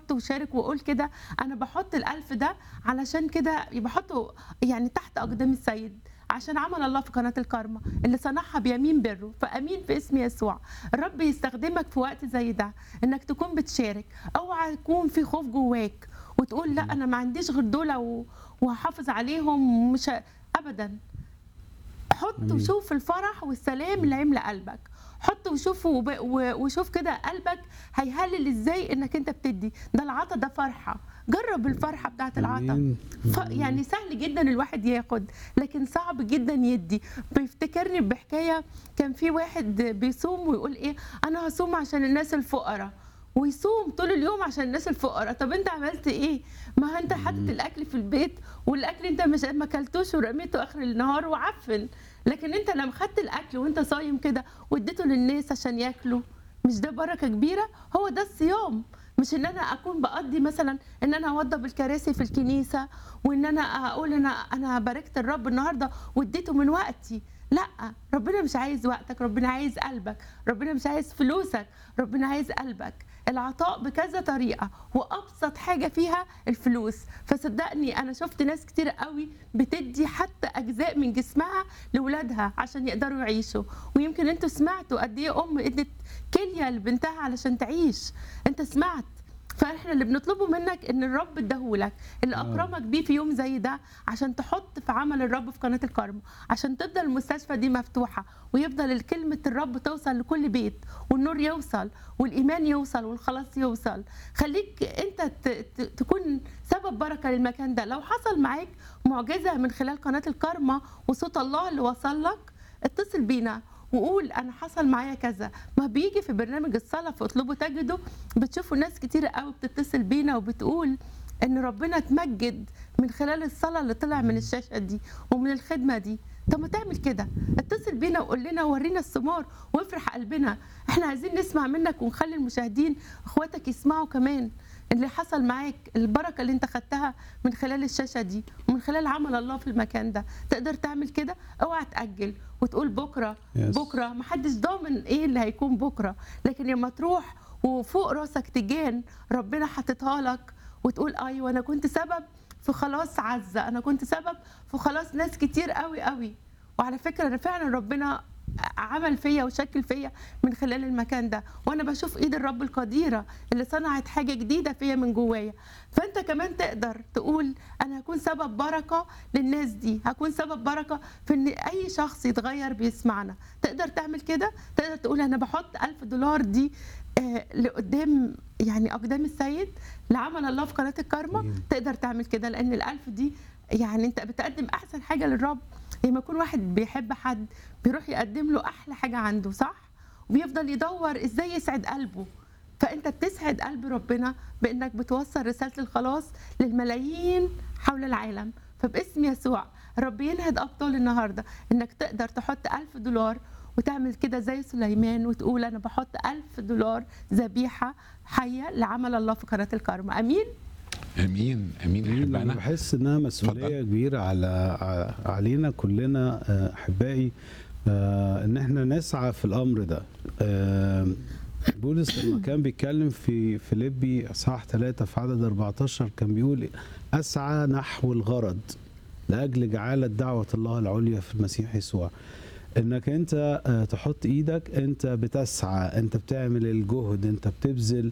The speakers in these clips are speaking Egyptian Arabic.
حط وشارك وقول كده انا بحط الالف ده علشان كده بحطه يعني تحت اقدام السيد عشان عمل الله في قناه الكارما اللي صنعها بيمين بره فامين في اسم يسوع الرب يستخدمك في وقت زي ده انك تكون بتشارك اوعى يكون في خوف جواك وتقول لا انا ما عنديش غير دول و- وهحافظ عليهم مش ه- ابدا حط أمين. وشوف الفرح والسلام اللي هيملى قلبك حط وشوف وب... و- وشوف كده قلبك هيهلل ازاي انك انت بتدي ده العطا ده فرحه جرب الفرحه بتاعت العطا أمين. ف... يعني سهل جدا الواحد ياخد لكن صعب جدا يدي بيفتكرني بحكايه كان في واحد بيصوم ويقول ايه انا هصوم عشان الناس الفقراء ويصوم طول اليوم عشان الناس الفقراء طب انت عملت ايه ما انت حاطط الاكل في البيت والاكل انت مش ما اكلتوش ورميته اخر النهار وعفن لكن انت لما خدت الاكل وانت صايم كده واديته للناس عشان ياكلوا مش ده بركه كبيره هو ده الصيام مش ان انا اكون بقضي مثلا ان انا اوضب الكراسي في الكنيسه وان انا اقول انا انا باركت الرب النهارده واديته من وقتي لا ربنا مش عايز وقتك ربنا عايز قلبك ربنا مش عايز فلوسك ربنا عايز قلبك العطاء بكذا طريقه وابسط حاجه فيها الفلوس فصدقني انا شفت ناس كتير قوي بتدي حتى اجزاء من جسمها لاولادها عشان يقدروا يعيشوا ويمكن انتوا سمعتوا قد ايه ام ادت كليه لبنتها علشان تعيش انت سمعت فاحنا اللي بنطلبه منك ان الرب اداهولك اللي آه. اكرمك بيه في يوم زي ده عشان تحط في عمل الرب في قناه الكرم عشان تفضل المستشفى دي مفتوحه ويفضل كلمه الرب توصل لكل بيت والنور يوصل والايمان يوصل والخلاص يوصل خليك انت ت- ت- تكون سبب بركه للمكان ده لو حصل معاك معجزه من خلال قناه الكرمه وصوت الله اللي وصل لك اتصل بينا وقول انا حصل معايا كذا ما بيجي في برنامج الصلاه في اطلبوا تجدوا بتشوفوا ناس كتير قوي بتتصل بينا وبتقول ان ربنا اتمجد من خلال الصلاه اللي طلع من الشاشه دي ومن الخدمه دي طب ما تعمل كده اتصل بينا وقول لنا ورينا الثمار وافرح قلبنا احنا عايزين نسمع منك ونخلي المشاهدين اخواتك يسمعوا كمان اللي حصل معاك البركه اللي انت خدتها من خلال الشاشه دي ومن خلال عمل الله في المكان ده تقدر تعمل كده اوعى تاجل وتقول بكره Yes. بكره محدش ضامن ايه اللي هيكون بكره لكن لما تروح وفوق راسك تجان ربنا حاططها لك وتقول ايوه انا كنت سبب في خلاص عزه انا كنت سبب في خلاص ناس كتير قوي قوي وعلى فكره انا فعلا ربنا عمل فيا وشكل فيا من خلال المكان ده وانا بشوف ايد الرب القديره اللي صنعت حاجه جديده فيا من جوايا فانت كمان تقدر تقول انا هكون سبب بركه للناس دي هكون سبب بركه في ان اي شخص يتغير بيسمعنا تقدر تعمل كده تقدر تقول انا بحط ألف دولار دي آه، لقدام يعني اقدام السيد لعمل الله في قناه الكارما أمين. تقدر تعمل كده لان الألف دي يعني انت بتقدم احسن حاجه للرب لما يكون واحد بيحب حد بيروح يقدم له احلى حاجه عنده صح وبيفضل يدور ازاي يسعد قلبه فانت بتسعد قلب ربنا بانك بتوصل رساله الخلاص للملايين حول العالم فباسم يسوع رب ينهض ابطال النهارده انك تقدر تحط ألف دولار وتعمل كده زي سليمان وتقول انا بحط ألف دولار ذبيحه حيه لعمل الله في قناه الكرمه امين امين امين انا احبائنا بحس انها مسؤوليه اتفضل. كبيره على ع- علينا كلنا آه، احبائي آه، ان احنا نسعى في الامر ده آه، بولس لما كان بيتكلم في فيليبي اصحاح 3 في عدد 14 كان بيقول اسعى نحو الغرض لاجل جعاله دعوه الله العليا في المسيح يسوع انك انت آه، تحط ايدك انت بتسعى انت بتعمل الجهد انت بتبذل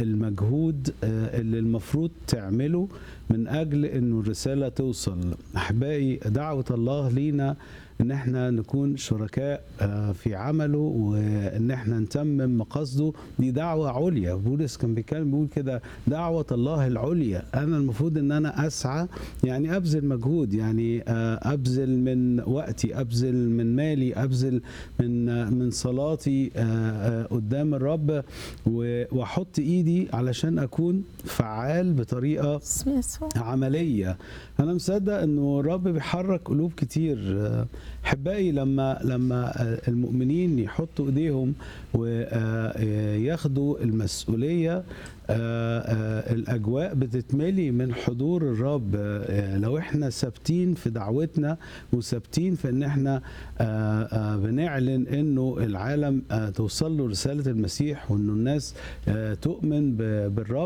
المجهود آه، اللي المفروض تعمله من اجل انه الرساله توصل احبائي دعوه الله لينا ان احنا نكون شركاء آه، في عمله وان احنا نتمم مقاصده دي دعوه عليا بولس كان بيتكلم بيقول كده دعوه الله العليا انا المفروض ان انا اسعى يعني ابذل مجهود يعني آه، ابذل من وقتي ابذل من مالي ابذل من آه، من صلاتي آه، آه، قدام الرب و- واحط ايدي علشان اكون فعال بطريقه باسم يسوع عمليه انا مصدق انه الرب بيحرك قلوب كتير آه، احبائي لما لما آه، المؤمنين يحطوا ايديهم وياخدوا المسؤوليه آه، آه، الاجواء بتتملي من حضور الرب آه، لو احنا ثابتين في دعوتنا وثابتين في ان احنا آه، آه، بنعلن انه العالم آه، توصل له رساله المسيح وانه الناس آه، تؤمن ب- بالرب